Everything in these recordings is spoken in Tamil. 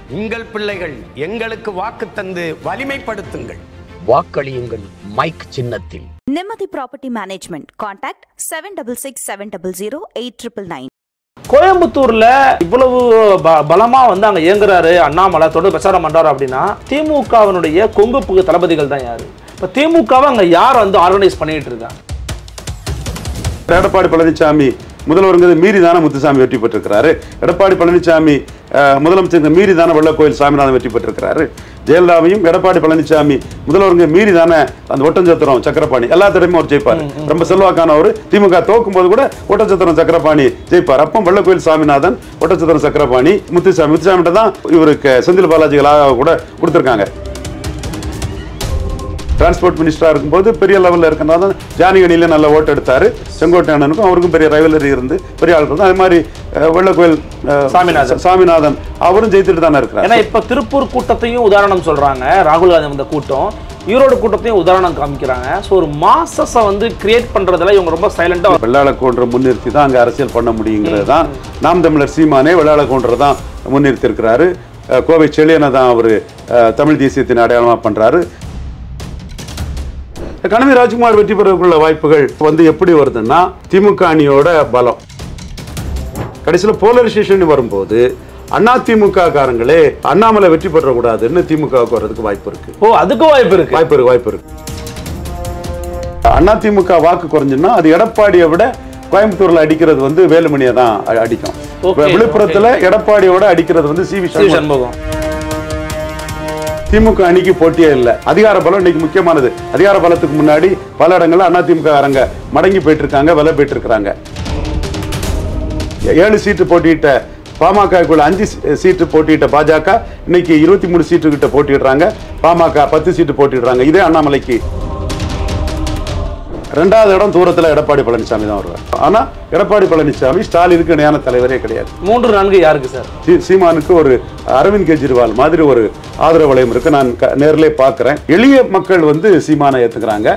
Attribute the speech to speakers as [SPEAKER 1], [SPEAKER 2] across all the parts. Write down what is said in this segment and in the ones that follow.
[SPEAKER 1] உங்கள் பிள்ளைகள் எங்களுக்கு வாக்கு தந்து வலிமைப்படுத்துங்கள்
[SPEAKER 2] வாக்களியுங்கள் மைக் சின்னத்தில்
[SPEAKER 3] நிம்மதி property management contact seven double six seven double zero eight triple nine
[SPEAKER 4] கோயம்புத்தூர்ல இவ்வளவு ப- பலமா வந்து அங்க இயங்குறாரு அண்ணாமலை தொடர்ந்து பிரச்சாரம் பண்றாரு அப்படின்னா திமுகவினுடைய கொங்கு புகு தளபதிகள் தான் யாரு இப்ப திமுகவை அங்க யார் வந்து ஆர்கனைஸ் பண்ணிட்டு இருக்காங்க
[SPEAKER 5] எடப்பாடி பழனிசாமி முதல்வருங்கிறது மீறி தானே முத்துசாமி வெற்றி பெற்றிருக்கிறாரு எடப்பாடி பழனிசாமி அஹ், முதலமைச்சருங்க மீறி தானே வெள்ளக்கோயில் சாமிநாதன் வெற்றி பெற்றிருக்கிறாரு ஜெயலலிதாவையும் எடப்பாடி பழனிசாமி முதல்வருங்க மீறி தானே அந்த ஒட்டஞ்சத்திரம் சக்கரபாணி எல்லா தடவையும் அவர் ஜெயிப்பார் ரொம்ப செல்வாக்கானவர் திமுக தோக்கும் போது கூட ஒட்டச்சத்திரம் சக்கரபாணி ஜெயிப்பார் அப்போ வெள்ளக்கோயில் சாமிநாதன் ஒட்டச்சத்திரம் சக்கரபாணி முத்துசாமி முத்துசாமிகிட்ட தான் இவருக்கு செந்தில் பாலாஜிகளாக கூட கொடுத்துருக்காங்க டிரான்ஸ்போர்ட் மினிஸ்டரா இருக்கும்போது பெரிய லெவல்ல இருக்கனால தான் ஜானிகனில நல்ல ஓட்டு எடுத்தாரு செங்கோட்டை அண்ணனுக்கும் அவருக்கும் பெரிய ரைவலரி இருந்து பெரிய ஆள் இருந்து அதே மாதிரி அஹ், வெள்ளக்கோயில் அஹ்,
[SPEAKER 4] சாமிநாதன்.
[SPEAKER 5] சாமிநாதன் அவரும் ஜெயித்துட்டு தானே இருக்கிறார்
[SPEAKER 4] ஏன்னா இப்ப திருப்பூர் கூட்டத்தையும் உதாரணம் சொல்றாங்க ராகுல் காந்தி வந்த கூட்டம் ஈரோடு கூட்டத்தையும் உதாரணம் காமிக்கிறாங்க ஸோ ஒரு மாசஸை வந்து கிரியேட் பண்றதுல இவங்க ரொம்ப சைலண்டா
[SPEAKER 5] வெள்ளாள கவுண்டரை முன்னிறுத்தி தான் அங்க அரசியல் பண்ண முடியுங்கிறது தான் நாம் தமிழர் சீமானே வெள்ளாள கவுண்டரை தான் முன்னிறுத்தி இருக்கிறாரு அஹ், கோவை செழியனை தான் அவர் தமிழ் தேசியத்தின் அடையாளமா பண்றாரு கனவி ராஜ்குமார் வெற்றி பெறக்குள்ள வாய்ப்புகள் வந்து எப்படி வருதுன்னா திமுக அணியோட பலம் கடைசியில் போலரைசேஷன் வரும்போது அண்ணா திமுக காரங்களே அண்ணாமலை வெற்றி பெறக்கூடாதுன்னு திமுகவுக்கு வர்றதுக்கு வாய்ப்பு இருக்கு
[SPEAKER 4] ஓ அதுக்கும் வாய்ப்பு இருக்கு
[SPEAKER 5] வாய்ப்பு இருக்கு வாய்ப்பு இருக்கு அண்ணா திமுக வாக்கு குறைஞ்சுன்னா அது எடப்பாடியை விட கோயம்புத்தூர்ல அடிக்கிறது வந்து வேலுமணியை தான் அ- அடிக்கும்
[SPEAKER 4] Okay,
[SPEAKER 5] விழுப்புரத்துல எடப்பாடியோட அடிக்கிறது வந்து சி வி
[SPEAKER 4] சி. சண்முகம்
[SPEAKER 5] திமுக அணிக்கு போட்டியே இல்லை அதிகார பலம் இன்னைக்கு முக்கியமானது அதிகார பலத்துக்கு முன்னாடி பல இடங்கள்ல அண்ணா திமுக காரங்க மடங்கி போயிட்டு இருக்காங்க விலை போயிட்டு இருக்காங்க ஏழு சீட்டு போட்டியிட்ட பாமகக்குள்ள அஞ்சு சீ- சீட்டு போட்டியிட்ட பாஜக இன்னைக்கு இருபத்தி மூணு சீட்டு கிட்ட போட்டிடுறாங்க பாமக பத்து சீட்டு போட்டிடுறாங்க இதே அண்ணாமலைக்கு ரெண்டாவது இடம் தூரத்துல எடப்பாடி பழனிசாமி தான் வருவார் ஆனா எடப்பாடி பழனிசாமி ஸ்டாலினுக்கு இணையான தலைவரே கிடையாது
[SPEAKER 4] மூன்று நான்கு யாருக்கு சார்
[SPEAKER 5] சீ- சீமானுக்கு ஒரு அரவிந்த் கெஜ்ரிவால் மாதிரி ஒரு ஆதரவு வளையம் இருக்கு நான் க- நேர்லயே பார்க்கிறேன் எளிய மக்கள் வந்து சீமானை ஏத்துக்கிறாங்க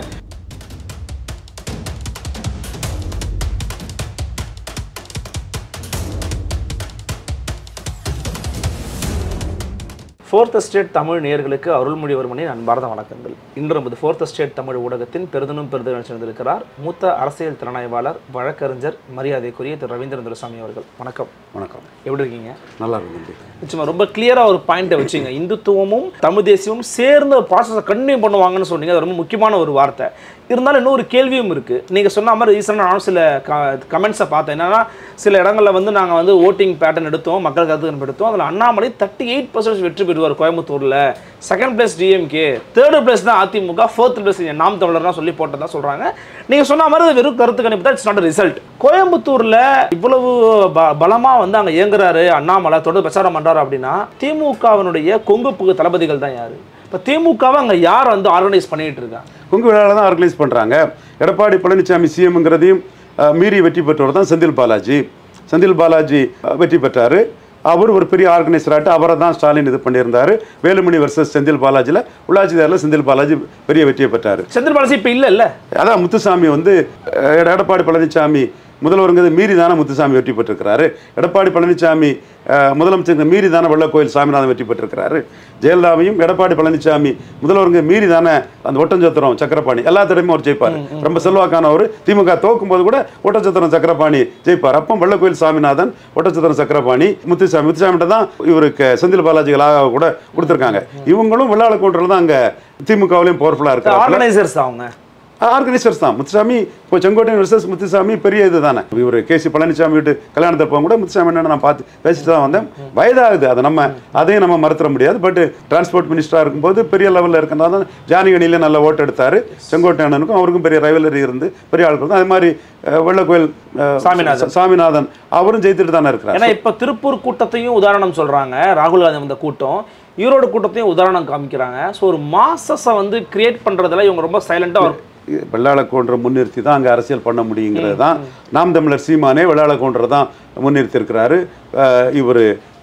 [SPEAKER 4] ஃபோர்த் ஸ்டேட் தமிழ் நேயர்களுக்கு அருள்மொழிவர்மனின் அன்பார்ந்த வணக்கங்கள் இன்று நமது ஃபோர்த் ஸ்டேட் தமிழ் ஊடகத்தின் பெருதனும் பெருதலும் சேர்ந்திருக்கிறார் மூத்த அரசியல் திறனாய்வாளர் வழக்கறிஞர் மரியாதைக்குரிய திரு ரவீந்திரன் துரைசாமி அவர்கள் வணக்கம்
[SPEAKER 5] வணக்கம்
[SPEAKER 4] எப்படி இருக்கீங்க
[SPEAKER 5] நல்லா இருக்கு தம்பி.
[SPEAKER 4] நிச்சயமா ரொம்ப கிளியரா ஒரு பாயிண்ட்டை வச்சுங்க இந்துத்துவமும் தமிழ் தேசியமும் சேர்ந்து ப்ராசஸை கண்டினியூ பண்ணுவாங்கன்னு சொன்னீங்க அது ரொம்ப முக்கியமான ஒரு வார்த்தை இருந்தாலும் இன்னொரு கேள்வியும் இருக்கு நீங்க சொன்ன மாதிரி ரீசெண்டாக நானும் சில கமெண்ட்ஸை பார்த்தேன் என்னன்னா சில இடங்களில் வந்து நாங்க வந்து ஓட்டிங் பேட்டர்ன் எடுத்தோம் மக்கள் கருத்து கணிப்பு எடுத்தோம் அதில் அண்ணாமலை தேர்ட்டி எயிட் பர்சன்ட் வெற்றி பெறுவார் கோயம்புத்தூர்ல second place DMK third place தான் அதிமுக ஃபோர்த் பிளேஸ் நாம் தமிழர்லாம் சொல்லி போட்டதா சொல்றாங்க நீங்க சொன்ன மாதிரி அது வெறும் கருத்து கணிப்பு தான் இட்ஸ் நாட் ரிசல்ட் கோயம்புத்தூர்ல இவ்வளவு ப- பலமா வந்து அங்க இயங்குறாரு அண்ணாமலை தொடர்ந்து பிரச்சாரம் பண்றாரு அப்படின்னா திமுகவினுடைய கொங்கு புகு தளபதிகள் தான் யாரு இப்ப திமுகவை அங்க யார் வந்து ஆர்கனைஸ் பண்ணிட்டு இருக்காங்க
[SPEAKER 5] கொங்கு விழாவில் தான் ஆர்கனைஸ் பண்றாங்க எடப்பாடி பழனிசாமி சிஎம்ங்கிறதையும் அஹ், மீறி வெற்றி பெற்றவர் தான் செந்தில் பாலாஜி செந்தில் பாலாஜி அஹ், வெற்றி பெற்றாரு அவர் ஒரு பெரிய ஆர்கனைசராட்டு அவரை தான் ஸ்டாலின் இது பண்ணியிருந்தாரு வேலுமணி வர்சஸ் செந்தில் பாலாஜியில் உள்ளாட்சி தேர்தலில் செந்தில் பாலாஜி பெரிய வெற்றியை பெற்றாரு
[SPEAKER 4] செந்தில் பாலாஜி இப்ப இல்ல இல்ல
[SPEAKER 5] அதான் முத்துசாமி வந்து அஹ், எடப்பாடி பழனிசாமி முதல்வருங்கிறது மீறி தானே முத்துசாமி வெற்றி பெற்றிருக்கிறாரு எடப்பாடி பழனிசாமி அஹ், முதலமைச்சருங்க மீறி தானே வெள்ளக்கோயில் சாமிநாதன் வெற்றி பெற்றிருக்கிறாரு ஜெயலலிதாவையும் எடப்பாடி பழனிசாமி முதல்வருங்க மீறி தானே அந்த ஒட்டஞ்சத்திரம் சக்கரபாணி எல்லா தடவையும் அவர் ஜெயிப்பார் ரொம்ப செல்வாக்கானவர் திமுக தோக்கும் போது கூட ஒட்டச்சத்திரம் சக்கரபாணி ஜெயிப்பார் அப்போ வெள்ளக்கோயில் சாமிநாதன் ஒட்டச்சத்திரம் சக்கரபாணி முத்துசாமி முத்துசாமிகிட்ட தான் இவருக்கு செந்தில் பாலாஜிகளாக கூட கொடுத்துருக்காங்க இவங்களும் வெள்ளாள கவுண்டரில் தான் அங்கே திமுகவிலையும் பவர்ஃபுல்லாக இருக்காங்க
[SPEAKER 4] ஆர்கனைசர்ஸ் அவங்க
[SPEAKER 5] ஆர்கனைசர்ஸ் தான் முத்துசாமி இப்போ செங்கோட்டையன் விசஸ் முத்துசாமி பெரிய இது தானே இவர் கே சி பழனிசாமி வீட்டு கல்யாணத்தை போக கூட முத்துசாமி என்ன நான் பார்த்து பேசிட்டு தான் வந்தேன் வயதாகுது அதை நம்ம அதையும் நம்ம மறுத்துற முடியாது பட் டிரான்ஸ்போர்ட் மினிஸ்டராக இருக்கும்போது பெரிய லெவலில் இருக்கனால தான் ஜானிகனில நல்ல ஓட்டு எடுத்தாரு செங்கோட்டை அண்ணனுக்கும் அவருக்கும் பெரிய ரைவலரி இருந்து பெரிய ஆட்கள் தான் அதே மாதிரி அஹ், வெள்ளக்கோயில் அஹ்,
[SPEAKER 4] சாமிநாதன்.
[SPEAKER 5] சாமிநாதன் அவரும் ஜெயித்துட்டு தானே இருக்கிறார்
[SPEAKER 4] ஏன்னா இப்ப திருப்பூர் கூட்டத்தையும் உதாரணம் சொல்றாங்க ராகுல் காந்தி வந்த கூட்டம் ஈரோடு கூட்டத்தையும் உதாரணம் காமிக்கிறாங்க ஸோ ஒரு மாசஸை வந்து கிரியேட் பண்றதுல இவங்க ரொம்ப சைலண்டா
[SPEAKER 5] வெள்ளாள கவுண்டரை முன்னிறுத்தி தான் அங்கே அரசியல் பண்ண முடியுங்கிறது தான் நாம் தமிழர் சீமானே வெள்ளாள கவுண்டரை தான் முன்னிறுத்தி இருக்கிறாரு இவர்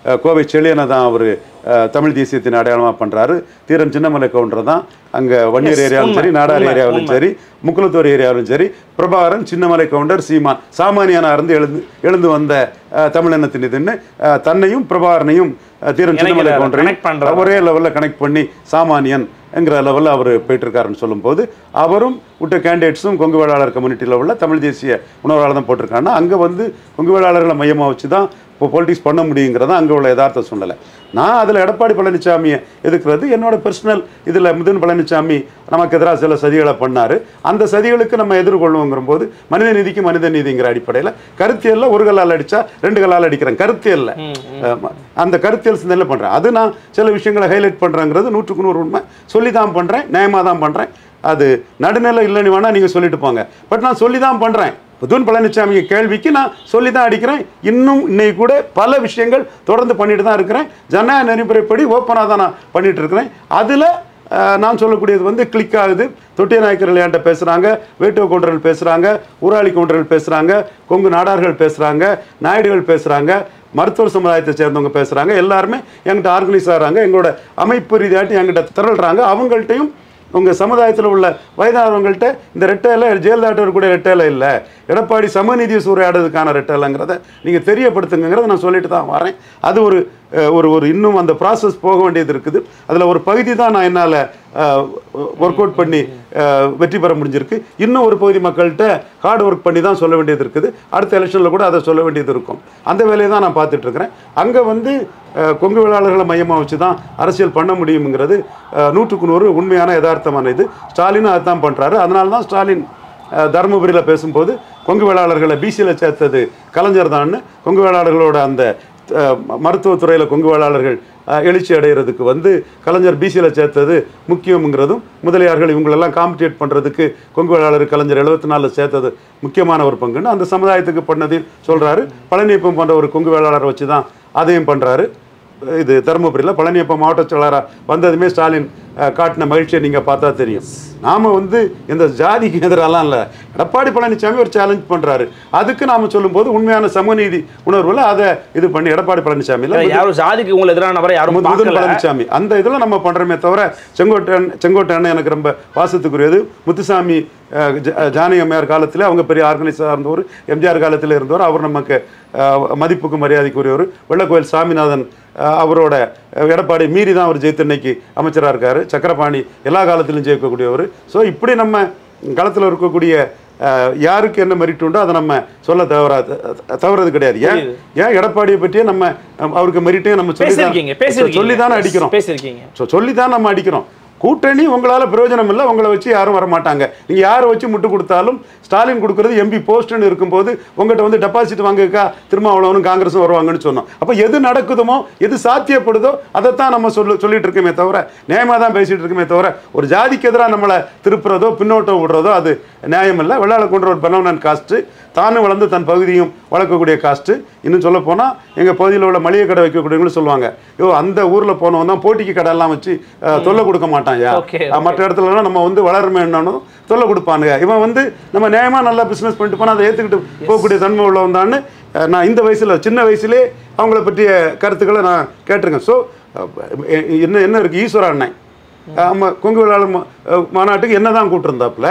[SPEAKER 5] அஹ், கோவை செழியனை தான் அவர் தமிழ் தேசியத்தின் அடையாளமாக பண்ணுறாரு தீரன் சின்னமலை கவுண்டர் தான் அங்கே வன்னியர்
[SPEAKER 4] Yes,
[SPEAKER 5] ஏரியாவிலும்
[SPEAKER 4] உண்மை,
[SPEAKER 5] சரி நாடார்
[SPEAKER 4] உண்மை,
[SPEAKER 5] ஏரியாவிலும்
[SPEAKER 4] உண்மை.
[SPEAKER 5] சரி முக்குளத்தூர் ஏரியாவிலும் சரி பிரபாகரன் சின்னமலை கவுண்டர் சீமான் சாமானியனா இருந்து எழுந்து எழுந்து வந்த அஹ், தமிழினத்தின் இதுன்னு அஹ், தன்னையும் பிரபாகரனையும் அஹ், தீரன் சின்னமலை
[SPEAKER 4] இணைக்கிறாரு, connect
[SPEAKER 5] கவுண்டரையும்
[SPEAKER 4] பண்றாரு.
[SPEAKER 5] ஒரே லெவலில் கனெக்ட் பண்ணி சாமானியன் என்கிற லெவலில் அவர் போயிட்டு இருக்காருன்னு சொல்லும்போது அவரும் விட்ட கேண்டிடேட்ஸும் கொங்கு வேளாளர் கம்யூனிட்டி லெவலில் தமிழ் தேசிய உணர்வாளர் தான் போட்டிருக்காங்கன்னா அங்கே வந்து கொங்கு வேளாளர்களை மையமாக வச்சு தான் இப்போ பொலிட்டிக்ஸ் பண்ண முடியுங்கிறத அங்கே உள்ள யதார்த்த சூழ்நிலை நான் அதில் எடப்பாடி பழனிசாமியை எதுக்குறது என்னோட பர்சனல் இதில் மிதுன் பழனிசாமி நமக்கு எதிராக சில சதிகளை பண்ணார் அந்த சதிகளுக்கு நம்ம எதிர்கொள்வோங்கிற போது மனித நீதிக்கு மனித நீதிங்கிற அடிப்படையில் கருத்தியல்ல ஒரு கல்லால் அடித்தா ரெண்டு கல்லால் அடிக்கிறேன் கருத்தியல்ல ஆமா. அந்த கருத்தியல் சிந்தனையில் பண்ணுறேன் அது நான் சில விஷயங்களை ஹைலைட் பண்ணுறேங்கிறது நூற்றுக்கு நூறு உண்மை சொல்லி தான் பண்ணுறேன் நியாயமாக தான் பண்ணுறேன் அது நடுநிலை இல்லைன்னு வேணால் நீங்கள் சொல்லிட்டு போங்க பட் நான் சொல்லி தான் பண்ணுறேன் புதுன் பழனிசாமி கேள்விக்கு நான் சொல்லி தான் அடிக்கிறேன் இன்னும் இன்னைக்கு கூட பல விஷயங்கள் தொடர்ந்து பண்ணிட்டு தான் இருக்கிறேன் ஜனநாயக நெறிமுறைப்படி ஓப்பனாக தான் நான் பண்ணிட்டு இருக்கிறேன் அதில் நான் சொல்லக்கூடியது வந்து கிளிக் ஆகுது தொட்டிய நாயக்கர்கள் என்கிட்ட பேசுகிறாங்க வேட்டுவ கவுண்டர்கள் பேசுகிறாங்க ஊராளி கவுண்டர்கள் பேசுகிறாங்க கொங்கு நாடார்கள் பேசுகிறாங்க நாயுடுகள் பேசுகிறாங்க மருத்துவர் சமுதாயத்தை சேர்ந்தவங்க பேசுகிறாங்க எல்லாருமே என்கிட்ட ஆர்கனைஸ் ஆகிறாங்க எங்களோட அமைப்பு ரீதியாட்டி என்கிட்ட திரள்றாங்க அவங்கள்ட்டையும் உங்கள் சமுதாயத்தில் உள்ள வயதானவங்கள்ட்ட இந்த ரெட்டையில ஜெயலலிதாட்டர் கூட ரெட்டையில இல்லை எடப்பாடி சமநீதி சூறையாடுறதுக்கான ரெட்டையிலங்கிறத நீங்கள் தெரியப்படுத்துங்கிறத நான் சொல்லிட்டு தான் வரேன் அது ஒரு அஹ், ஒரு ஒரு இன்னும் அந்த ப்ராசஸ் போக வேண்டியது இருக்குது அதில் ஒரு பகுதி தான் நான் என்னால் ஒர்க் அவுட் பண்ணி அஹ், வெற்றி பெற முடிஞ்சிருக்கு இன்னும் ஒரு பகுதி மக்கள்கிட்ட ஹார்ட் ஒர்க் பண்ணி தான் சொல்ல வேண்டியது இருக்குது அடுத்த எலெக்ஷனில் கூட அதை சொல்ல வேண்டியது இருக்கும் அந்த வேலையை தான் நான் பார்த்துட்டு இருக்கிறேன் அங்கே வந்து அஹ், கொங்கு வேளாளர்களை மையமாக வச்சு தான் அரசியல் பண்ண முடியுங்கிறது அஹ், நூற்றுக்கு நூறு உண்மையான யதார்த்தமான இது ஸ்டாலினும் அதுதான் பண்ணுறாரு அதனால தான் ஸ்டாலின் அஹ், தருமபுரியில் பேசும்போது கொங்கு வேளாளர்களை பிசியில் சேர்த்தது கலைஞர் தான்னு கொங்கு வேளாளர்களோட அந்த அஹ், ம- மருத்துவத்துறையில் கொங்கு வேளாளர்கள் அஹ், எழுச்சி அடைகிறதுக்கு வந்து கலைஞர் பிசியில் சேர்த்தது முக்கியம்ங்கிறதும் முதலியார்கள் இவங்களெல்லாம் காம்படிட் பண்ணுறதுக்கு கொங்கு வேளாளர் கலைஞர் எழுபத்தி நாலில் சேர்த்தது முக்கியமான ஒரு பங்குன்னு அந்த சமுதாயத்துக்கு பண்ணதையும் சொல்கிறாரு பழனியப்பம் போன்ற ஒரு கொங்கு வேளாளரை வச்சு தான் அதையும் பண்ணுறாரு இது தருமபுரியில் பழனியப்ப மாவட்ட செயலாளராக வந்ததுமே ஸ்டாலின் அஹ், காட்டின மகிழ்ச்சியை நீங்கள் பார்த்தா தெரியும் நாம் வந்து இந்த ஜாதிக்கு எதிரெல்லாம் இல்லை எடப்பாடி பழனிசாமி ஒரு சேலஞ்ச் பண்ணுறாரு அதுக்கு நாம் சொல்லும்போது உண்மையான சமநீதி உணர்வில் அதை இது பண்ணி எடப்பாடி பழனிசாமியில்
[SPEAKER 4] யாரும் ஜாதிக்கு உங்களை எதிரான நபரை யாரும்
[SPEAKER 5] முதல்
[SPEAKER 4] பார்க்கல
[SPEAKER 5] பழனிசாமி அந்த இதில் நம்ம பண்றோமே தவிர செங்கோட்டையன் செங்கோட்டையன் எனக்கு ரொம்ப பாசத்துக்குரியது முத்துசாமி அஹ், ஜ- ஜானகி அம்மையார் காலத்தில் அவங்க பெரிய ஆர்கனைசராக இருந்தவர் எம்ஜிஆர் காலத்தில் இருந்தவர் அவர் நமக்கு அஹ், மதிப்புக்கு மரியாதைக்குரியவர் வெள்ளக்கோயில் சாமிநாதன் அஹ், அவரோட அஹ், எடப்பாடி மீறி தான் அவர் ஜெயித்து இன்னைக்கு அமைச்சராக இருக்காரு சக்கரபாணி எல்லா காலத்திலும் ஜெயிக்கக்கூடியவர் ஸோ இப்படி நம்ம களத்தில் இருக்கக்கூடிய அஹ், யாருக்கு என்ன மெரிட் உண்டோ அதை நம்ம சொல்ல தவறா தவறது கிடையாது ஏன் ஏன் எடப்பாடியை பற்றியே நம்ம அஹ், அவருக்கு மெரிட்டையும் நம்ம சொல்லி
[SPEAKER 4] பேசியிருக்கீங்க
[SPEAKER 5] தான்
[SPEAKER 4] பேசியிருக்கீங்க
[SPEAKER 5] சொல்லி தானே அடிக்கிறோம்
[SPEAKER 4] பேசியிருக்கீங்க
[SPEAKER 5] ஸோ சொல்லி தான் நம்ம அடிக்கிறோம் கூட்டணி உங்களால் பிரயோஜனம் இல்லை உங்களை வச்சு யாரும் வர மாட்டாங்க நீங்கள் யாரை வச்சு முட்டு கொடுத்தாலும் ஸ்டாலின் கொடுக்குறது எம்பி போஸ்ட்னு இருக்கும்போது உங்கள்கிட்ட வந்து டெபாசிட் வாங்கக்கா திருமாவளவனும் காங்கிரஸும் வருவாங்கன்னு சொன்னோம் அப்போ எது நடக்குதுமோ எது சாத்தியப்படுதோ அதைத்தான் நம்ம சொல்லு சொல்லிட்டு இருக்கோமே தவிர நியாயமாக தான் பேசிட்டு இருக்கோமே தவிர ஒரு ஜாதிக்கு எதிராக நம்மளை திருப்புறதோ பின்னோட்டம் விடுறதோ அது நியாயம் இல்லை வெள்ளாள கொன்ற ஒரு பெனவனன் காஸ்ட்டு தானும் வளர்ந்து தன் பகுதியும் வளர்க்கக்கூடிய காஸ்ட்டு இன்னும் சொல்ல போனால் எங்கள் பகுதியில் உள்ள மளிகை கடை வைக்கக்கூடியவங்களும் சொல்லுவாங்க ஐயோ அந்த ஊரில் போனவன் தான் போட்டிக்கு கடையெல்லாம் வச்சு அஹ், தொல்லை கொடுக்க மாட்டான் யா
[SPEAKER 4] Okay,
[SPEAKER 5] அஹ், மற்ற இடத்துலலாம் நம்ம வந்து வளருமே என்னன்னு தொல்லை கொடுப்பானுங்க இவன் வந்து நம்ம நியாயமாக நல்லா பிஸ்னஸ் பண்ணிட்டு போனால் அதை ஏற்றுக்கிட்டு போகக்கூடிய தன்மை உள்ளவன் தான்னு அஹ், நான் இந்த வயசில் சின்ன வயசுலே அவங்கள பற்றிய கருத்துக்களை நான் கேட்டிருக்கேன் ஸோ என்ன என்ன இருக்குது ஈஸ்வர அண்ணன் ஆமாம் கொங்கு வேளாளர் மா- அஹ், மாநாட்டுக்கு என்ன தான் கூப்பிட்டுருந்தாப்புல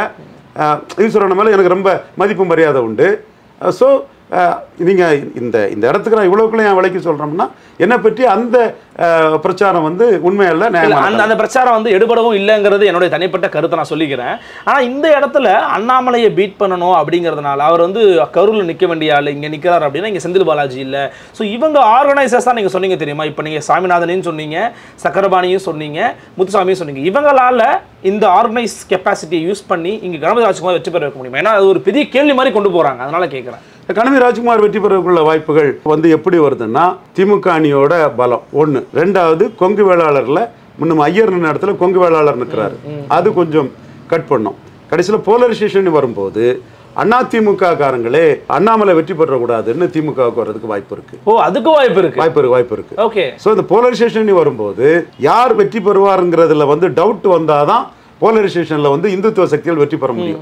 [SPEAKER 5] ஈஸ்வரன் மேலே எனக்கு ரொம்ப மதிப்பு மரியாதை உண்டு ஸோ நீங்கள் இந்த இந்த இடத்துக்கு நான் இவ்வளோக்குள்ள என் விலைக்கு சொல்கிறோம்னா என்னை பற்றி அந்த அஹ், பிரச்சாரம் வந்து உண்மையல்ல
[SPEAKER 4] இல்ல, அந்த
[SPEAKER 5] நியாயமான
[SPEAKER 4] அந்த பிரச்சாரம் வந்து எடுபடவும் இல்லைங்கிறது என்னுடைய தனிப்பட்ட கருத்தை நான் சொல்லிக்கிறேன் ஆனா இந்த இடத்துல அண்ணாமலையை பீட் பண்ணணும் அப்படிங்கிறதுனால அவர் வந்து கரூர்ல நிக்க வேண்டிய ஆள் இங்க நிக்கிறார் அப்படின்னா இங்க செந்தில் பாலாஜி இல்ல ஸோ இவங்க ஆர்கனைசர்ஸ் தான் நீங்க சொன்னீங்க தெரியுமா இப்போ நீங்க சாமிநாதனையும் சொன்னீங்க சக்கரபாணியும் சொன்னீங்க முத்துசாமியும் சொன்னீங்க இவங்களால இந்த ஆர்கனைஸ் கெப்பாசிட்டியை யூஸ் பண்ணி இங்க கணபதி ராஜ்குமார் வெற்றி பெற வைக்க முடியுமா ஏன்னா அது ஒரு பெரிய கேள்வி மாதிரி கொண்டு போறாங்க அதனால கேட்குறேன்
[SPEAKER 5] கணவி ராஜ்குமார் வெற்றி பெறக்குள்ள வாய்ப்புகள் வந்து எப்படி வருதுன்னா திமுக அணியோட பலம் ஒன்று ரெண்டாவது கொங்கு வேளாளரில் முன்னும் ஐயர் நின்ன இடத்துல கொங்கு வேளாளர் நிற்கிறாரு அது கொஞ்சம் கட் பண்ணோம் கடைசியில் போலரைசேஷன் வரும்போது அண்ணா திமுக காரங்களே அண்ணாமலை வெற்றி பெறக்கூடாதுன்னு திமுகவுக்கு வர்றதுக்கு வாய்ப்பு இருக்கு
[SPEAKER 4] ஓ அதுக்கு வாய்ப்பு இருக்கு
[SPEAKER 5] வாய்ப்பு இருக்கு வாய்ப்பு இருக்கு
[SPEAKER 4] ஓகே
[SPEAKER 5] ஸோ இந்த போலரைசேஷன் வரும்போது யார் வெற்றி பெறுவாருங்கிறதுல வந்து டவுட் வந்தாதான் போலரைசேஷனில் வந்து இந்துத்துவ சக்திகள் வெற்றி பெற முடியும்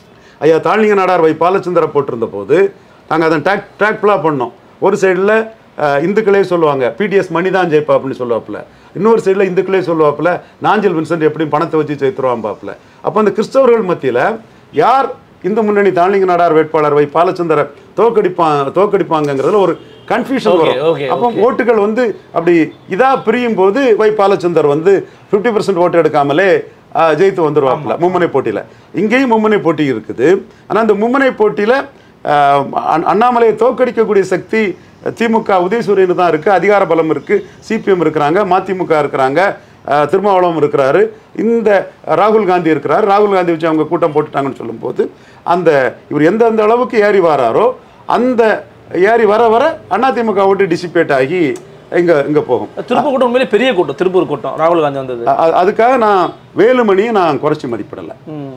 [SPEAKER 5] ஐயா தாழ்நிங்க நாடார் வை பாலச்சந்திர போட்டிருந்த போது நாங்கள் அதை ட்ராக் ட்ராக் ஃபுல்லாக பண்ணோம் ஒரு சைடில் அஹ், இந்துக்களே சொல்லுவாங்க பிடிஎஸ் மணி தான் ஜெயிப்பா அப்படின்னு சொல்லுவாப்புல இன்னொரு சைடில் இந்துக்களே சொல்லுவாப்புல நாஞ்சல் வின்சென்ட் எப்படியும் பணத்தை வச்சு ஜெயித்துருவான் பாப்புல அப்போ அந்த கிறிஸ்தவர்கள் மத்தியில் யார் இந்து முன்னணி தாளிங்க நாடார் வேட்பாளர் வை பாலச்சந்திர தோக்கடிப்பான் தோக்கடிப்பாங்கங்கிறதுல ஒரு கன்ஃபியூஷன்
[SPEAKER 4] Okay,
[SPEAKER 5] வரும்
[SPEAKER 4] okay,
[SPEAKER 5] அப்போ
[SPEAKER 4] okay.
[SPEAKER 5] ஓட்டுகள் வந்து அப்படி இதா பிரியும் போது வை பாலச்சந்தர் வந்து 50% பர்சன்ட் ஓட்டு எடுக்காமலே ஆ, ஜெயித்து வந்துருவாப்புல மும்முனை போட்டியில இங்கேயும் மும்முனை போட்டி இருக்குது ஆனா அந்த மும்முனை போட்டியில ஆ, அண்ணா- அண்ணாமலையை தோற்கடிக்கக்கூடிய சக்தி திமுக உதயசூரியன் தான் இருக்கு அதிகார பலம் இருக்கு சிபிஎம் இருக்கிறாங்க மதிமுக இருக்கிறாங்க ஆ, திருமாவளவன் இருக்கிறாரு இந்த ராகுல் காந்தி இருக்கிறார் ராகுல் காந்தி வச்சு அவங்க கூட்டம் போட்டுட்டாங்கன்னு சொல்லும்போது அந்த இவர் எந்தெந்த அளவுக்கு ஏறி வராரோ அந்த ஏறி வர வர அதிமுக ஓட்டு டிசிபேட் ஆகி இங்க இங்க போகும்
[SPEAKER 4] திருப்பூர் கூட்டம் உண்மையிலே பெரிய கூட்டம் திருப்பூர் கூட்டம் ராகுல் காந்தி வந்தது
[SPEAKER 5] அ- அ- அதுக்காக நான் வேலுமணியை நான் குறைச்சி மதிப்பிடலை
[SPEAKER 4] ம்.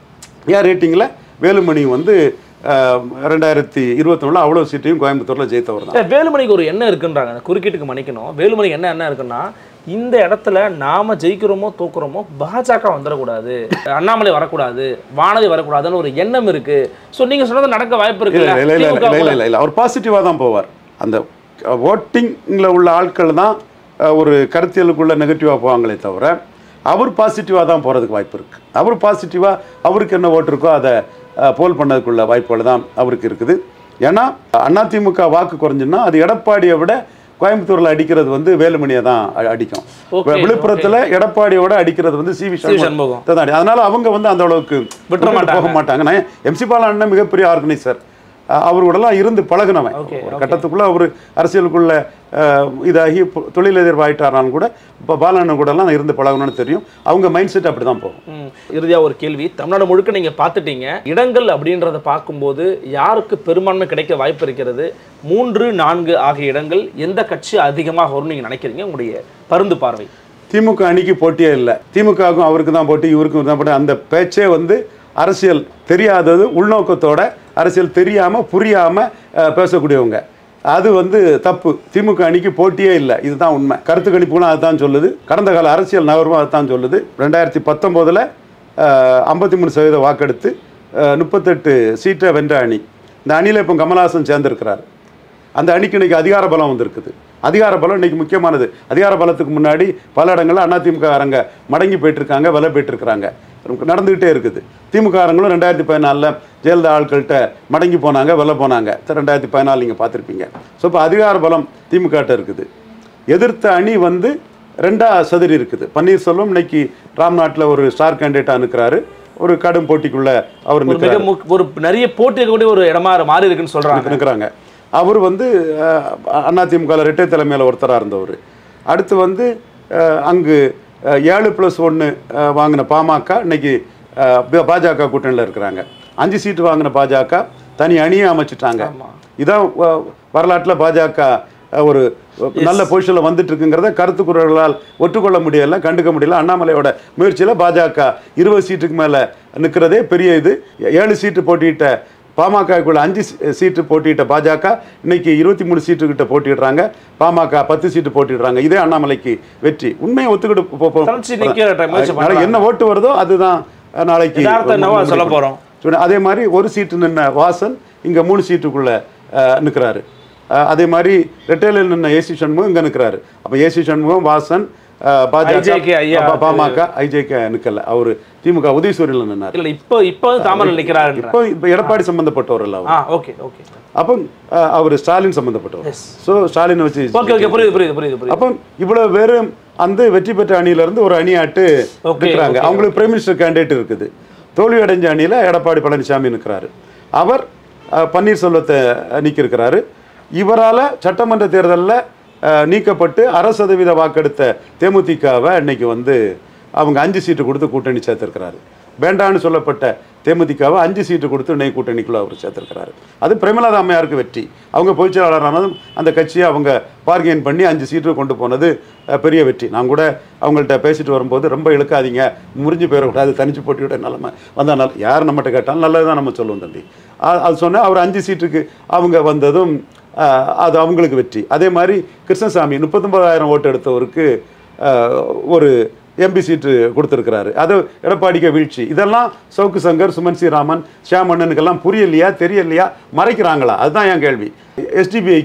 [SPEAKER 5] ஏன் ரேட்டிங்கில் வேலுமணி வந்து அஹ், ரெண்டாயிரத்தி இருபத்தொன்னுல அவ்வளோ சீட்டையும் கோயம்புத்தூரில் ஜெயித்தவர் தான்
[SPEAKER 4] ஏ, வேலுமணிக்கு ஒரு எண்ணம் இருக்குன்றாங்க அந்த குறுக்கீட்டுக்கு மன்னிக்கணும் வேலுமணிக்கு என்ன என்ன இருக்குன்னா இந்த இடத்துல நாம ஜெயிக்கிறோமோ தோக்குறோமோ பாஜக வந்துடக்கூடாது அண்ணாமலை வரக்கூடாது வானதி வரக்கூடாதுன்னு ஒரு எண்ணம் இருக்கு சோ நீங்க சொன்னது நடக்க வாய்ப்பு
[SPEAKER 5] இல்லை
[SPEAKER 4] இருக்கு
[SPEAKER 5] இல்லை இல்லை இல்லை இல்லை இல்லை இல்லை அவர் பாசிட்டிவாக தான் போவார் அந்த ஓட்டிங்கில் உள்ள ஆட்கள் தான் அஹ், ஒரு கருத்தியலுக்குள்ள நெகட்டிவாக போவாங்களே தவிர அவர் பாசிட்டிவாக தான் போகிறதுக்கு வாய்ப்பு இருக்குது அவர் பாசிட்டிவாக அவருக்கு என்ன ஓட்டு இருக்கோ அதை அஹ், போல் பண்ணதுக்குள்ள வாய்ப்புகள் தான் அவருக்கு இருக்குது ஏன்னா அதிமுக வாக்கு குறைஞ்சுன்னா அது எடப்பாடியை விட கோயம்புத்தூர்ல அடிக்கிறது வந்து வேலுமணியை தான் அ- அடிக்கும்
[SPEAKER 4] Okay,
[SPEAKER 5] விழுப்புரத்துல எடப்பாடியோட அடிக்கிறது வந்து சி வி
[SPEAKER 4] சி. சண்முகம்.
[SPEAKER 5] தான் அடி- அதனால அவங்க வந்து அந்த அளவுக்கு
[SPEAKER 4] விட்டுற மாட்டாங்க.
[SPEAKER 5] போக மாட்டாங்க நான் எம்சி பாலா அண்ணன் மிகப்பெரிய ஆர்கனைசர் அவரோடலாம் இருந்து பழகுனவன்
[SPEAKER 4] Okay,
[SPEAKER 5] ஒரு கட்டத்துக்குள்ள அவர் அரசியலுக்குள்ள அஹ், இதாகி பொ- தொழிலதிர்வு ஆயிட்டாராலும் கூட இப்போ பாலண்ணன் கூடலாம் இருந்து பழகணும்னு தெரியும் அவங்க மைண்ட் செட் அப்படி தான் போகும்
[SPEAKER 4] ம். இறுதியா ஒரு கேள்வி தமிழ்நாடு முழுக்க நீங்க பார்த்துட்டீங்க இடங்கள் அப்படின்றத பார்க்கும்போது யாருக்கு பெரும்பான்மை கிடைக்க வாய்ப்பு இருக்கிறது மூன்று நான்கு ஆகிய இடங்கள் எந்த கட்சி அதிகமாக வரும் நீங்க நினைக்கிறீங்க உங்களுடைய பருந்து பார்வை
[SPEAKER 5] திமுக அணிக்கு போட்டியே இல்லை திமுகவுக்கும் அவருக்கு தான் போட்டி இவருக்கும் தான் போட்டி அந்த பேச்சே வந்து அரசியல் தெரியாதது உள்நோக்கத்தோட அரசியல் தெரியாம புரியாம அஹ், பேசக்கூடியவங்க அது வந்து தப்பு திமுக அணிக்கு போட்டியே இல்லை இதுதான் உண்மை கருத்து கணிப்புகளும் அதுதான் சொல்லுது கடந்த கால அரசியல் நகர்வும் அதுதான் சொல்லுது ரெண்டாயிரத்தி பத்தொம்போதில் ஐம்பத்தி மூணு சதவீத வாக்கெடுத்து அஹ், முப்பத்தெட்டு சீட்டை வென்ற அணி இந்த அணியில் இப்போ கமலஹாசன் சேர்ந்திருக்கிறார் அந்த அணிக்கு இன்னைக்கு அதிகார பலம் வந்திருக்குது அதிகார பலம் இன்னைக்கு முக்கியமானது அதிகார பலத்துக்கு முன்னாடி பல இடங்கள்ல அதிமுக அரங்க மடங்கி போயிட்டு இருக்காங்க விலை போயிட்டு இருக்கிறாங்க நடந்துகிட்டே இருக்குது திமுக அரங்களும் ரெண்டாயிரத்தி பதினாலில் ஜெயலலிதா ஆட்கள்கிட்ட மடங்கி போனாங்க விலை போனாங்க ரெண்டாயிரத்தி பதினாலு நீங்கள் பார்த்துருப்பீங்க ஸோ இப்போ அதிகார பலம் திமுகட்ட இருக்குது எதிர்த்த அணி வந்து ரெண்டா சதுரி இருக்குது பன்னீர்செல்வம் இன்னைக்கு ராம்நாட்டில் ஒரு ஸ்டார் கேண்டிடேட்டாக நிற்கிறாரு ஒரு கடும் போட்டிக்குள்ள அவர்
[SPEAKER 4] ஒரு மிக
[SPEAKER 5] நிற்கிறாரு
[SPEAKER 4] முக்- ஒரு நிறைய போட்டி இருக்கக்கூடிய ஒரு இடமா மாறி இருக்குன்னு சொல்றாங்க
[SPEAKER 5] இருக்கிறாங்க அவர் வந்து அஹ், அதிமுக இரட்டை தலைமையில் ஒருத்தராக இருந்தவர் அடுத்து வந்து அஹ், அங்கு அஹ், ஏழு ப்ளஸ் ஒன்று வாங்கின பாமக இன்னைக்கு அஹ், பா- பாஜக கூட்டணியில் இருக்கிறாங்க அஞ்சு சீட்டு வாங்கின பாஜக தனி அணியை அமைச்சிட்டாங்க இதான் வரலாற்றில் பாஜக அஹ், ஒரு நல்ல பொசிஷனில் வந்துட்டு இருக்குங்கிறத கருத்து குரல்களால் ஒற்றுக்கொள்ள முடியல கண்டுக்க முடியல அண்ணாமலையோட முயற்சியில் பாஜக இருபது சீட்டுக்கு மேலே நிற்கிறதே பெரிய இது ஏழு சீட்டு போட்டியிட்ட பாமகக்குள்ள அஞ்சு சீ- சீட்டு போட்டியிட்ட பாஜக இன்னைக்கு இருபத்தி மூணு சீட்டு கிட்ட போட்டிடுறாங்க பாமக பத்து சீட்டு போட்டிடுறாங்க இதே அண்ணாமலைக்கு வெற்றி உண்மையை ஒத்துக்கிட்டு போ- போ-
[SPEAKER 4] தனிச்சு நிக்கிற ட்ரை- முயற்சி
[SPEAKER 5] நாளைக்கு
[SPEAKER 4] பண்றாங்க.
[SPEAKER 5] என்ன ஓட்டு வருதோ அதுதான் நாளைக்கு
[SPEAKER 4] யதார்த்தம் என்னவோ அதை சொல்ல போறோம்.
[SPEAKER 5] சொன்ன- அதே மாதிரி ஒரு சீட்டு நின்ன வாசன் இங்க மூணு சீட்டுக்குள்ள அஹ், நிற்கிறாரு அஹ், அதே மாதிரி ரெட்டேலில் நின்ன ஏசி சண்முகம் இங்க நிற்கிறாரு அப்ப ஏசி சண்முகம் வாசன் அஹ், பாஜக
[SPEAKER 4] IJK ஐயா.
[SPEAKER 5] பா- பாமக ஐஜேகே நிக்கல அவரு திமுக உதயசூரியில் நின்னாரு
[SPEAKER 4] இல்ல இப்போ இப்போ தாமரை நிக்கிறாரு
[SPEAKER 5] இப்போ இப்போ எடப்பாடி சம்பந்தப்பட்டவர் இல்ல அவர்
[SPEAKER 4] ஆ ஓகே ஓகே
[SPEAKER 5] அப்போ அஹ், அவர் ஸ்டாலின் சம்பந்தப்பட்டவர்
[SPEAKER 4] Yes.
[SPEAKER 5] ஸோ ஸ்டாலினை வச்சு
[SPEAKER 4] ஓகே ஓகே புரியுது புரியுது புரியுது புரியுது
[SPEAKER 5] அப்போ இவ்வளவு பேரும் அந்த வெற்றி பெற்ற அணியில இருந்து ஒரு அணியாட்டு
[SPEAKER 4] Okay,
[SPEAKER 5] நிற்கிறாங்க
[SPEAKER 4] okay,
[SPEAKER 5] அவங்களுக்கு பிரைம் மினிஸ்டர் கேண்டிடேட் இருக்குது தோல்வி அடைஞ்ச அணியில எடப்பாடி பழனிசாமி நிற்கிறாரு அவர் அஹ், பன்னீர்செல்வத்தை நீக்கியிருக்கிறாரு இவரால சட்டமன்ற தேர்தலில் நீக்கப்பட்டு அரை சதவீத வாக்கெடுத்த தேமுதிகவை இன்னைக்கு வந்து அவங்க அஞ்சு சீட்டு கொடுத்து கூட்டணி சேர்த்திருக்கிறாரு வேண்டான்னு சொல்லப்பட்ட தேமுதிகவை அஞ்சு சீட்டு கொடுத்து இன்னைக்கு கூட்டணிக்குள்ள அவர் சேர்த்திருக்கிறாரு அது பிரேமலதா அம்மையாருக்கு வெற்றி அவங்க பொதுச் செயலாளரானதும் அந்த கட்சியை அவங்க பார்கெயின் பண்ணி அஞ்சு சீட்டு கொண்டு போனது அஹ், பெரிய வெற்றி நான் கூட அவங்கள்ட்ட பேசிட்டு வரும்போது ரொம்ப இழுக்காதீங்க முறிஞ்சு போயிடக்கூடாது தனிச்சு போட்டியோட நிலைமை வந்தால் நல்ல யார் நம்மகிட்ட கேட்டாலும் நல்லது தான் நம்ம சொல்லுவோம் தம்பி அ- அது சொன்னால் அவர் அஞ்சு சீட்டுக்கு அவங்க வந்ததும் அஹ், அது அவங்களுக்கு வெற்றி அதே மாதிரி கிருஷ்ணசாமி முப்பத்தொன்பதாயிரம் ஓட்டு எடுத்தவருக்கு அஹ், ஒரு எம்பி சீட்டு கொடுத்துருக்கிறாரு அது எடப்பாடிக்கு வீழ்ச்சி இதெல்லாம் சவுக்கு சங்கர் சுமன் ஸ்ரீராமன் ஷியாமண்ணனுக்கெல்லாம் புரியலையா தெரியலையா மறைக்கிறாங்களா அதுதான் என் கேள்வி எஸ்டிபிஐக்கு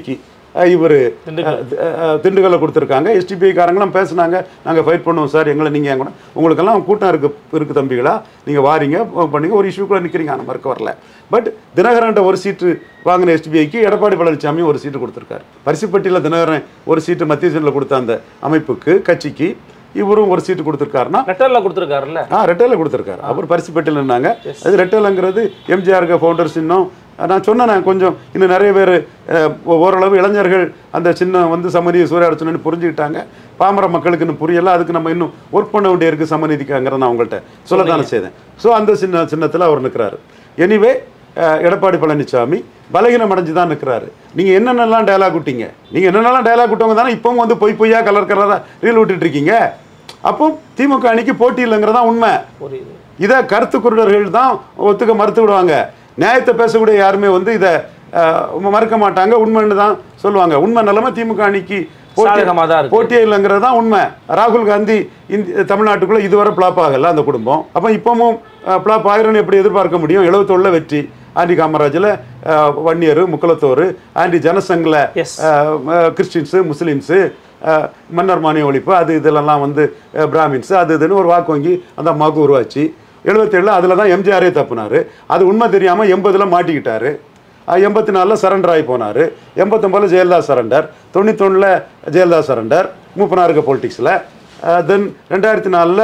[SPEAKER 5] இவர் திண்டுக்கல்ல கொடுத்துருக்காங்க எஸ்டிபிஐ காரங்களாம் பேசுனாங்க நாங்கள் ஃபைட் பண்ணுவோம் சார் எங்களை நீங்கள் கூட உங்களுக்கெல்லாம் கூட்டம் இருக்கு இருக்கு தம்பிகளா நீங்கள் வாரீங்க பண்ணீங்க ஒரு இஷ்யூக்குள்ளே நிற்கிறீங்க அந்த மறுக்க வரல பட் தினகரன்ட்ட ஒரு சீட்டு வாங்கின எஸ்டிபிஐக்கு எடப்பாடி பழனிசாமி ஒரு சீட்டு கொடுத்துருக்காரு பரிசுப்பட்டியில் தினகரன் ஒரு சீட்டு மத்திய சென்னில் கொடுத்த அந்த அமைப்புக்கு கட்சிக்கு இவரும் ஒரு சீட்டு கொடுத்துருக்காருன்னா
[SPEAKER 4] லெட்டர்ல கொடுத்துருக்காருல்ல
[SPEAKER 5] ஆ ரெட்டேல கொடுத்துருக்காரு அவர் பரிசு பெட்டியில் நின்னாங்க அது ரெட்டேலங்கிறது எம்ஜிஆருக்கு ஃபவுண்டர் சின்னம் நான் சொன்னேன் கொஞ்சம் இன்னும் நிறைய பேர் ஓரளவு இளைஞர்கள் அந்த சின்னம் வந்து சமநிதி சூறையாடச்சுன்னு புரிஞ்சுக்கிட்டாங்க பாமர மக்களுக்கு இன்னும் புரியல அதுக்கு நம்ம இன்னும் ஒர்க் பண்ண வேண்டிய இருக்கு சமநிதிக்காங்கிறத நான் உங்கள்கிட்ட சொல்லத்தானே செய்தேன் ஸோ அந்த சின்ன சின்னத்தில் அவர் நிற்கிறாரு எனிவே எடப்பாடி பழனிசாமி பலகீனம் அடைஞ்சு தான் நிற்கிறாரு நீங்கள் என்னென்னலாம் டயலாக் விட்டீங்க நீங்கள் என்னென்னலாம் டயலாக் விட்டவங்க தானே இப்பவும் வந்து பொய் பொய்யா கலர் கலராக ரீல் விட்டுட்டு இருக்கீங்க அப்போ திமுக அணிக்கு போட்டி இல்லைங்கிறதா உண்மை
[SPEAKER 4] புரியுது
[SPEAKER 5] இதை கருத்து குருடர்கள் தான் ஒத்துக்க மறுத்து விடுவாங்க நியாயத்தை பேசக்கூடிய யாருமே வந்து இதை அஹ், மறுக்க மாட்டாங்க உண்மைன்னு தான் சொல்லுவாங்க உண்மை நிலைமை திமுக அணிக்கு போட்டி
[SPEAKER 4] சாதகமா தான் இருக்கு.
[SPEAKER 5] போட்டியே இல்லைங்கிறது தான் உண்மை ராகுல் காந்தி இந்தி தமிழ்நாட்டுக்குள்ள இதுவரை பிளாப் ஆகல அந்த குடும்பம் அப்போ இப்பவும் பிளாப் ஆயிரும்னு எப்படி எதிர்பார்க்க முடியும் எழுபத்தொள்ள வெற்றி ஆண்டி காமராஜில் வன்னியர் முக்குலத்தோர் ஆண்டி ஜனசங்கில்
[SPEAKER 4] Yes.
[SPEAKER 5] கிறிஸ்டின்ஸு முஸ்லீம்ஸு அஹ், மன்னர் மானிய ஒழிப்பு அது இதெல்லாம் வந்து அஹ், பிராமின்ஸு அது இதுன்னு ஒரு வாக்கு வங்கி அந்த அம்மாவுக்கு உருவாச்சு எழுபத்தேழில் அதில் தான் எம்ஜிஆரே தப்புனார் அது உண்மை தெரியாமல் எண்பதில் மாட்டிக்கிட்டாரு எண்பத்தி நாலில் சரண்டர் ஆகி போனார் எண்பத்தொம்பதில் ஜெயலலிதா சரண்டர் தொண்ணூத்தொன்னில் ஜெயலலிதா சரண்டர் மூப்பனாருக்க பொலிட்டிக்ஸில் தென் ரெண்டாயிரத்தி நாலில்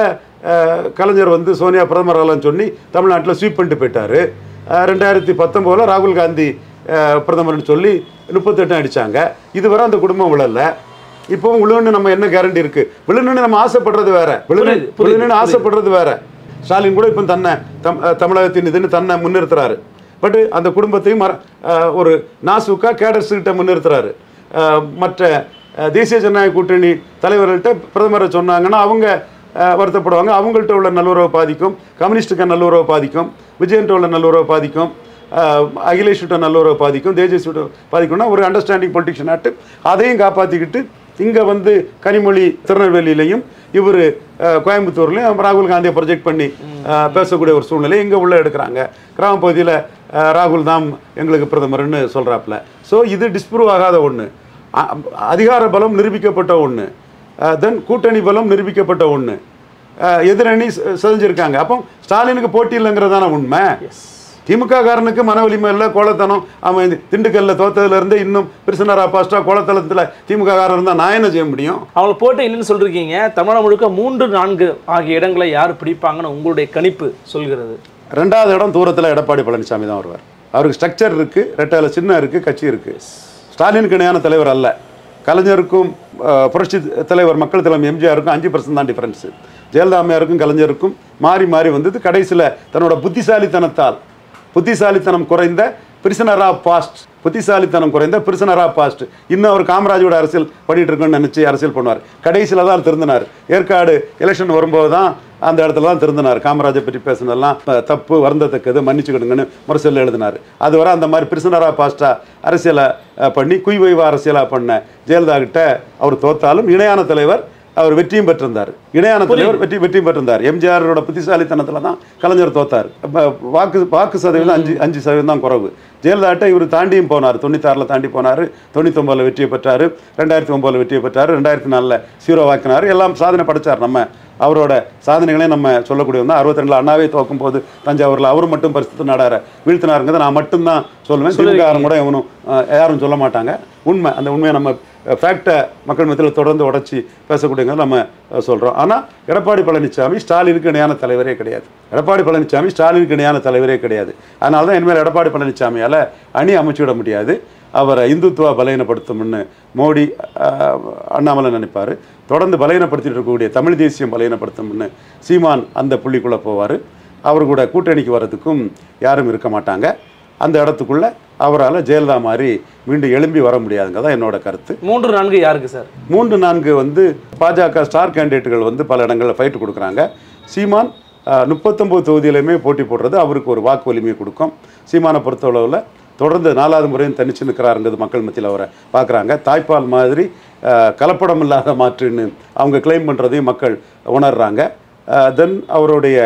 [SPEAKER 5] கலைஞர் வந்து சோனியா பிரதமர் ஆகலாம்னு சொல்லி தமிழ்நாட்டில் ஸ்வீப் பண்ணிட்டு போயிட்டார் ரெண்டாயிரத்தி பத்தொம்போதில் ராகுல் காந்தி அஹ், பிரதமர்னு சொல்லி முப்பத்தெட்டு அடித்தாங்க இதுவரை அந்த குடும்பம் விழல இப்போவும் விழுன்னு நம்ம என்ன கேரண்டி இருக்கு விழுன்னு நம்ம ஆசைப்படுறது வேற விழுன்னு
[SPEAKER 4] புரியுது, புரியுது,
[SPEAKER 5] விழுன்னு ஆசைப்படுறது வேற ஸ்டாலின் கூட இப்போ தன்னை தம் அஹ், தமிழகத்தின் இதுன்னு தன்னை முன்னிறுத்துறாரு பட் அந்த குடும்பத்தையும் மற- அஹ், ஒரு நாசுக்கா கேடர்ஸ் கிட்ட முன்னிறுத்துறாரு அஹ், மற்ற அஹ், தேசிய ஜனநாயக கூட்டணி தலைவர்கள்ட்ட பிரதமரை சொன்னாங்கன்னா அவங்க அஹ், வருத்தப்படுவாங்க அவங்கள்ட்ட உள்ள நல்லுறவை பாதிக்கும் கம்யூனிஸ்டுக்கு நல்லுறவை பாதிக்கும் விஜயன்ட்ட உள்ள நல்லுறவை பாதிக்கும் அஹ், அகிலேஷ்கிட்ட நல்லுறவை பாதிக்கும் தேஜஸ்விட்ட பாதிக்கும்னா ஒரு அண்டர்ஸ்டாண்டிங் பொலிட்டிஷன் ஆட்டு அதையும் காப்பாற்றிக்கிட்டு இங்கே வந்து கனிமொழி திருநெல்வேலியிலையும் இவர் கோயம்புத்தூர்லையும் ராகுல் காந்தியை ப்ரொஜெக்ட் பண்ணி அஹ், பேசக்கூடிய ஒரு சூழ்நிலை இங்கே உள்ள எடுக்கிறாங்க கிராம பகுதியில் ராகுல் தான் எங்களுக்கு பிரதமர்னு சொல்கிறாப்புல ஸோ இது டிஸ்ப்ரூவ் ஆகாத ஒன்று அதிகார பலம் நிரூபிக்கப்பட்ட ஒன்று தென் கூட்டணி பலம் நிரூபிக்கப்பட்ட ஒன்று எதிரணி செ- செஞ்சிருக்காங்க அப்போ ஸ்டாலினுக்கு போட்டி இல்லைங்கிறதான உண்மை திமுக காரனுக்கு மன வலிமை இல்லை கோலத்தனம் அவன் இந்த திண்டுக்கல்ல தோத்ததுல இருந்து இன்னும் பிரிசனரா பாஸ்டா கோலத்தளத்தில் திமுக காரன் இருந்தால் நான் என்ன செய்ய முடியும்
[SPEAKER 4] அவங்கள போட்டு இல்லைன்னு சொல்லிருக்கீங்க தமிழ்நாடு முழுக்க மூன்று நான்கு ஆகிய இடங்களை யார் பிடிப்பாங்கன்னு உங்களுடைய கணிப்பு சொல்கிறது
[SPEAKER 5] ரெண்டாவது இடம் தூரத்தில் எடப்பாடி பழனிசாமி தான் வருவார் அவருக்கு ஸ்ட்ரக்சர் இருக்கு ரெட்டால சின்ன இருக்கு கட்சி இருக்கு ஸ்டாலினுக்கு இணையான தலைவர் அல்ல கலைஞருக்கும் அஹ், புரட்சி தலைவர் மக்கள் தலைவர் எம்ஜிஆருக்கும் அஞ்சு பர்சன்ட் தான் டிஃபரன்ஸு ஜெயலலிதா அம்மையாருக்கும் கலைஞருக்கும் மாறி மாறி வந்தது கடைசியில் தன்னோட புத்திசாலித்தனத்தால் புத்திசாலித்தனம் குறைந்த பிரிசனர் ஆஃப் பாஸ்ட் புத்திசாலித்தனம் குறைந்த பிரிசனர் ஆஃப் பாஸ்ட் இன்னும் அவர் காமராஜோட அரசியல் பண்ணிட்டு இருக்கணும்னு நினைச்சு அரசியல் பண்ணுவார் கடைசியில் தான் திருந்தினார் ஏற்காடு எலெக்ஷன் வரும்போது தான் அந்த இடத்துல தான் திருந்தினார் காமராஜை பற்றி பேசுனதெல்லாம் அஹ், தப்பு வருந்தத்தக்கது மன்னிச்சுக்கிடுங்கன்னு முரசொல்ல எழுதினார் அதுவரை அந்த மாதிரி பிரிசனரா பாஸ்டா அரசியலை அஹ், பண்ணி குய்வைவா அரசியலாக பண்ண ஜெயலலிதா கிட்ட அவர் தோத்தாலும் இணையான தலைவர் அவர் வெற்றியும் பெற்றிருந்தார் இணையான தலைவர் வெற்றி வெற்றியும் பெற்றிருந்தார் எம்ஜிஆரோட புத்திசாலித்தனத்தில் தான் கலைஞர் தோத்தார் அப்ப வாக்கு வாக்கு சதவீதம் அஞ்சு அஞ்சு சதவீதம் தான் குறைவு ஜெயலலிதாட்ட இவர் தாண்டியும் போனார் தொண்ணூத்தாறில் தாண்டி போனார் தொண்ணூத்தொம்பதில் வெற்றியை பெற்றார் ரெண்டாயிரத்தி ஒம்போதில் வெற்றியை பெற்றார் ரெண்டாயிரத்தி நாலில் சீரோ வாக்கினார் எல்லாம் சாதனை படைச்சார் நம்ம அவரோட சாதனைகளையும் நம்ம சொல்லக்கூடிய வந்து அறுபத்தி ரெண்டில் அண்ணாவே தோக்கும் போது தஞ்சாவூரில் அவர் மட்டும் பரிசுத்த நாடார வீழ்த்தினாருங்கிறத நான் மட்டும்தான் சொல்லுவேன் திமுக கூட எவனும் அஹ், யாரும் சொல்ல மாட்டாங்க உண்மை அந்த உண்மையை நம்ம ஃபேக்டை மக்கள் மத்தியில் தொடர்ந்து உடச்சி பேசக்கூடியங்கிறத நம்ம சொல்கிறோம் ஆனால் எடப்பாடி பழனிசாமி ஸ்டாலினுக்கு இணையான தலைவரே கிடையாது எடப்பாடி பழனிசாமி ஸ்டாலினுக்கு இணையான தலைவரே கிடையாது அதனால தான் இனிமேல் எடப்பாடி பழனிசாமியால் அணி அமைச்சுவிட முடியாது அவரை இந்துத்துவா பலகீனப்படுத்தும்னு மோடி அஹ், அண்ணாமலை நினைப்பார் தொடர்ந்து பலகீனப்படுத்திட்டு இருக்கக்கூடிய தமிழ் தேசியம் பலகீனப்படுத்தும்னு சீமான் அந்த புள்ளிக்குள்ளே போவார் அவர் கூட கூட்டணிக்கு வர்றதுக்கும் யாரும் இருக்க மாட்டாங்க அந்த இடத்துக்குள்ள அவரால் ஜெயலலிதா மாதிரி மீண்டும் எழும்பி வர முடியாதுங்க தான் என்னோட கருத்து
[SPEAKER 4] மூன்று நான்கு யாருக்கு சார்
[SPEAKER 5] மூன்று நான்கு வந்து பாஜக ஸ்டார் கேண்டிடேட்டுகள் வந்து பல இடங்களில் ஃபைட் கொடுக்குறாங்க சீமான் முப்பத்தொம்போது தொகுதியிலையுமே போட்டி போடுறது அவருக்கு ஒரு வாக்கு வலிமையை கொடுக்கும் சீமானை பொறுத்தளவில் தொடர்ந்து நாலாவது முறையும் தனிச்சு நிற்கிறாருங்கிறது மக்கள் மத்தியில் அவரை பார்க்குறாங்க தாய்ப்பால் மாதிரி அஹ், கலப்படம் இல்லாத மாற்றுன்னு அவங்க கிளைம் பண்ணுறதையும் மக்கள் உணர்றாங்க தென் அவருடைய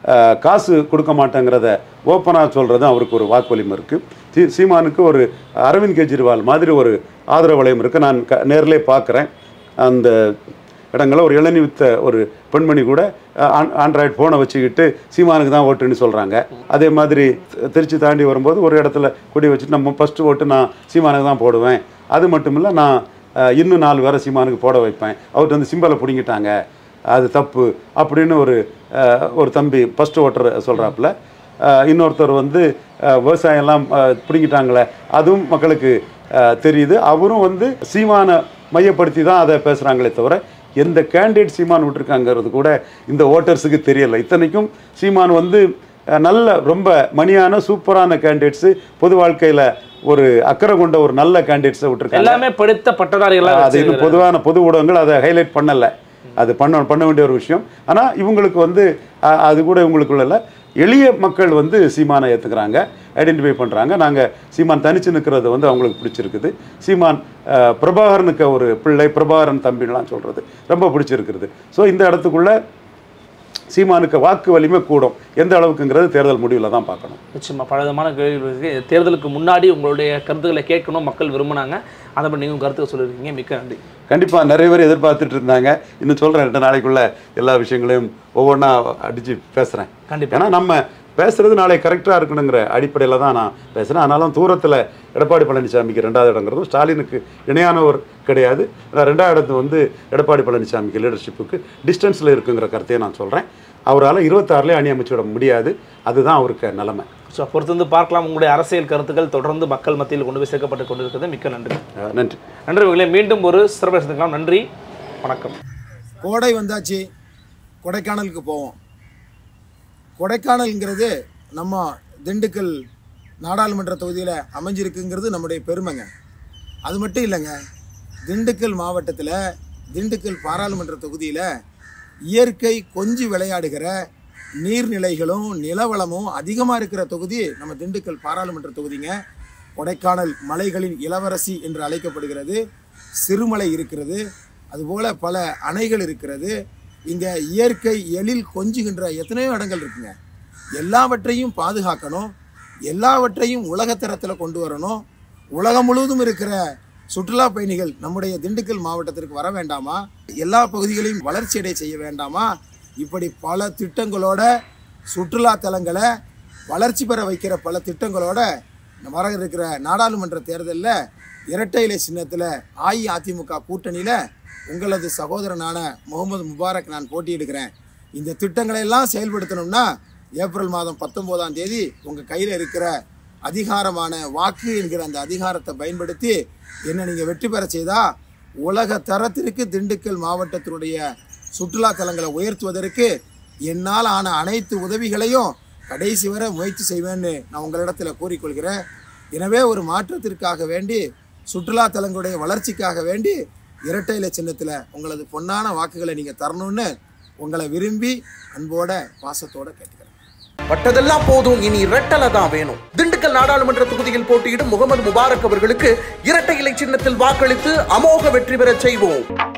[SPEAKER 5] அஹ், காசு கொடுக்க மாட்டேங்கிறத ஓப்பனாக சொல்கிறதும் அவருக்கு ஒரு வாக்கு வலிமை இருக்குது சீமானுக்கு ஒரு அரவிந்த் கெஜ்ரிவால் மாதிரி ஒரு ஆதரவு வளையம் இருக்குது நான் க நேரிலே பார்க்குறேன் அந்த இடங்கள ஒரு இளநி வித்த ஒரு பெண்மணி கூட ஆண்ட்ராய்டு ஃபோனை வச்சுக்கிட்டு சீமானுக்கு தான் ஓட்டுன்னு சொல்கிறாங்க அதே மாதிரி தி- திருச்சி தாண்டி வரும்போது ஒரு இடத்துல கொடி வச்சுட்டு நம்ம ஃபஸ்ட்டு ஓட்டு நான் சீமானுக்கு தான் போடுவேன் அது மட்டும் இல்லை நான் அஹ், இன்னும் நாலு பேரை சீமானுக்கு போட வைப்பேன் அவர்கிட்ட வந்து சிம்பலை பிடிங்கிட்டாங்க அது தப்பு அப்படின்னு ஒரு அஹ், ஒரு தம்பி ஃபஸ்ட்டு ஓட்டர் சொல்கிறாப்புல இன்னொருத்தர் வந்து அஹ், விவசாயம்லாம் அஹ், பிடுங்கிட்டாங்களே அதுவும் மக்களுக்கு அஹ், தெரியுது அவரும் வந்து சீமானை மையப்படுத்தி தான் அதை பேசுகிறாங்களே தவிர எந்த கேண்டிடேட் சீமான் விட்டுருக்காங்கிறது கூட இந்த ஓட்டர்ஸுக்கு தெரியலை இத்தனைக்கும் சீமான் வந்து அஹ், நல்ல ரொம்ப மணியான சூப்பரான கேண்டிடேட்ஸு பொது வாழ்க்கையில் ஒரு அக்கறை கொண்ட ஒரு நல்ல கேண்டிடேட்ஸை விட்டுருக்காங்க
[SPEAKER 4] எல்லாமே படித்த பட்டதாரிகளாக
[SPEAKER 5] அது இன்னும் பொதுவான பொது ஊடகங்கள் அதை ஹைலைட் பண்ணலை அது பண்ண பண்ண வேண்டிய ஒரு விஷயம் ஆனால் இவங்களுக்கு வந்து அஹ், அது கூட இவங்களுக்குள்ள இல்ல. எளிய மக்கள் வந்து சீமானை ஏற்றுக்கிறாங்க ஐடென்டிஃபை பண்ணுறாங்க நாங்கள் சீமான் தனிச்சு நிற்கிறது வந்து அவங்களுக்கு பிடிச்சிருக்குது சீமான் அஹ், பிரபாகரனுக்கு ஒரு பிள்ளை பிரபாகரன் தம்பின்லாம் சொல்கிறது ரொம்ப பிடிச்சிருக்குது ஸோ இந்த இடத்துக்குள்ள சீமானுக்கு வாக்கு வலிமை கூடும் எந்த அளவுக்குங்கிறது தேர்தல் முடிவில் தான் பார்க்கணும்
[SPEAKER 4] நிச்சயமா பலவிதமான கேள்விகள் இருக்கு தேர்தலுக்கு முன்னாடி உங்களுடைய கருத்துக்களை கேட்கணும் மக்கள் விரும்புனாங்க அதை பற்றி நீங்கள் கருத்துக்கள் சொல்லியிருக்கீங்க மிக்க நன்றி
[SPEAKER 5] கண்டிப்பாக நிறைய பேர் எதிர்பார்த்துட்டு இருந்தாங்க இன்னும் சொல்கிறேன் ரெண்டு நாளைக்குள்ள எல்லா விஷயங்களையும் ஒவ்வொன்றா அடித்து பேசுகிறேன்
[SPEAKER 4] கண்டிப்பா.
[SPEAKER 5] ஏன்னா நம்ம பேசுறது நாளை கரெக்டாக இருக்கணுங்கிற அடிப்படையில் தான் நான் பேசுகிறேன் ஆனாலும் தூரத்தில் எடப்பாடி பழனிசாமிக்கு ரெண்டாவது இடங்கிறதும் ஸ்டாலினுக்கு இணையானவர் கிடையாது ஆனா ரெண்டாவது இடத்து வந்து எடப்பாடி பழனிசாமிக்கு லீடர்ஷிப்புக்கு டிஸ்டன்ஸில் இருக்குங்கிற கருத்தையும் நான் சொல்கிறேன் அவரால் இருபத்தாறுலேயே அணி அமைச்சு விட முடியாது அதுதான் அவருக்கு நிலைமை
[SPEAKER 4] ஸோ பொறுத்திருந்து பார்க்கலாம் உங்களுடைய அரசியல் கருத்துக்கள் தொடர்ந்து மக்கள் மத்தியில் கொண்டு போய் சேர்க்கப்பட்டு கொண்டிருக்கிறது மிக்க நன்றி
[SPEAKER 5] அஹ் நன்றி
[SPEAKER 4] நன்றி உங்களே மீண்டும் ஒரு சிறப்பு சந்திக்கலாம் நன்றி வணக்கம்
[SPEAKER 6] கோடை வந்தாச்சு கொடைக்கானலுக்கு போவோம் கொடைக்கானல்ங்கிறது நம்ம திண்டுக்கல் நாடாளுமன்ற தொகுதியில் அமைஞ்சிருக்குங்கிறது நம்முடைய பெருமைங்க அது மட்டும் இல்லைங்க திண்டுக்கல் மாவட்டத்தில் திண்டுக்கல் பாராளுமன்ற தொகுதியில் இயற்கை கொஞ்சி விளையாடுகிற நீர்நிலைகளும் நிலவளமும் அதிகமாக இருக்கிற தொகுதி நம்ம திண்டுக்கல் பாராளுமன்ற தொகுதிங்க கொடைக்கானல் மலைகளின் இளவரசி என்று அழைக்கப்படுகிறது சிறுமலை இருக்கிறது அதுபோல் பல அணைகள் இருக்கிறது இங்கே இயற்கை எழில் கொஞ்சுகின்ற எத்தனையோ இடங்கள் இருக்குங்க எல்லாவற்றையும் பாதுகாக்கணும் எல்லாவற்றையும் உலகத்தரத்தில் கொண்டு வரணும் உலகம் முழுவதும் இருக்கிற சுற்றுலா பயணிகள் நம்முடைய திண்டுக்கல் மாவட்டத்திற்கு வர வேண்டாமா எல்லா பகுதிகளையும் வளர்ச்சி அடைய செய்ய வேண்டாமா இப்படி பல திட்டங்களோட சுற்றுலா தலங்களை வளர்ச்சி பெற வைக்கிற பல திட்டங்களோட வர இருக்கிற நாடாளுமன்ற தேர்தலில் இரட்டை இலை சின்னத்தில் அஇஅதிமுக கூட்டணியில் உங்களது சகோதரனான முகமது முபாரக் நான் போட்டியிடுகிறேன் இந்த திட்டங்களை எல்லாம் செயல்படுத்தணும்னா ஏப்ரல் மாதம் பத்தொம்போதாம் தேதி உங்கள் கையில் இருக்கிற அதிகாரமான வாக்கு என்கிற அந்த அதிகாரத்தை பயன்படுத்தி என்ன நீங்கள் வெற்றி பெற செய்தா உலக தரத்திற்கு திண்டுக்கல் மாவட்டத்தினுடைய சுற்றுலா தலங்களை உயர்த்துவதற்கு என்னால் ஆன அனைத்து உதவிகளையும் கடைசி வரை முயற்சி செய்வேன்னு நான் உங்களிடத்துல கூறிக்கொள்கிறேன் எனவே ஒரு மாற்றத்திற்காக வேண்டி சுற்றுலா தலங்களுடைய வளர்ச்சிக்காக வேண்டி இரட்டை இலை சின்னத்தில் உங்களது பொன்னான வாக்குகளை நீங்கள் தரணும்னு உங்களை விரும்பி அன்போட பாசத்தோட கேட்டுக்கிறேன்
[SPEAKER 7] பட்டதெல்லாம் போதும் இனி இரட்டலை தான் வேணும் திண்டுக்கல் நாடாளுமன்ற தொகுதியில் போட்டியிடும் முகமது முபாரக் அவர்களுக்கு இரட்டை இலை சின்னத்தில் வாக்களித்து அமோக வெற்றி பெறச் செய்வோம்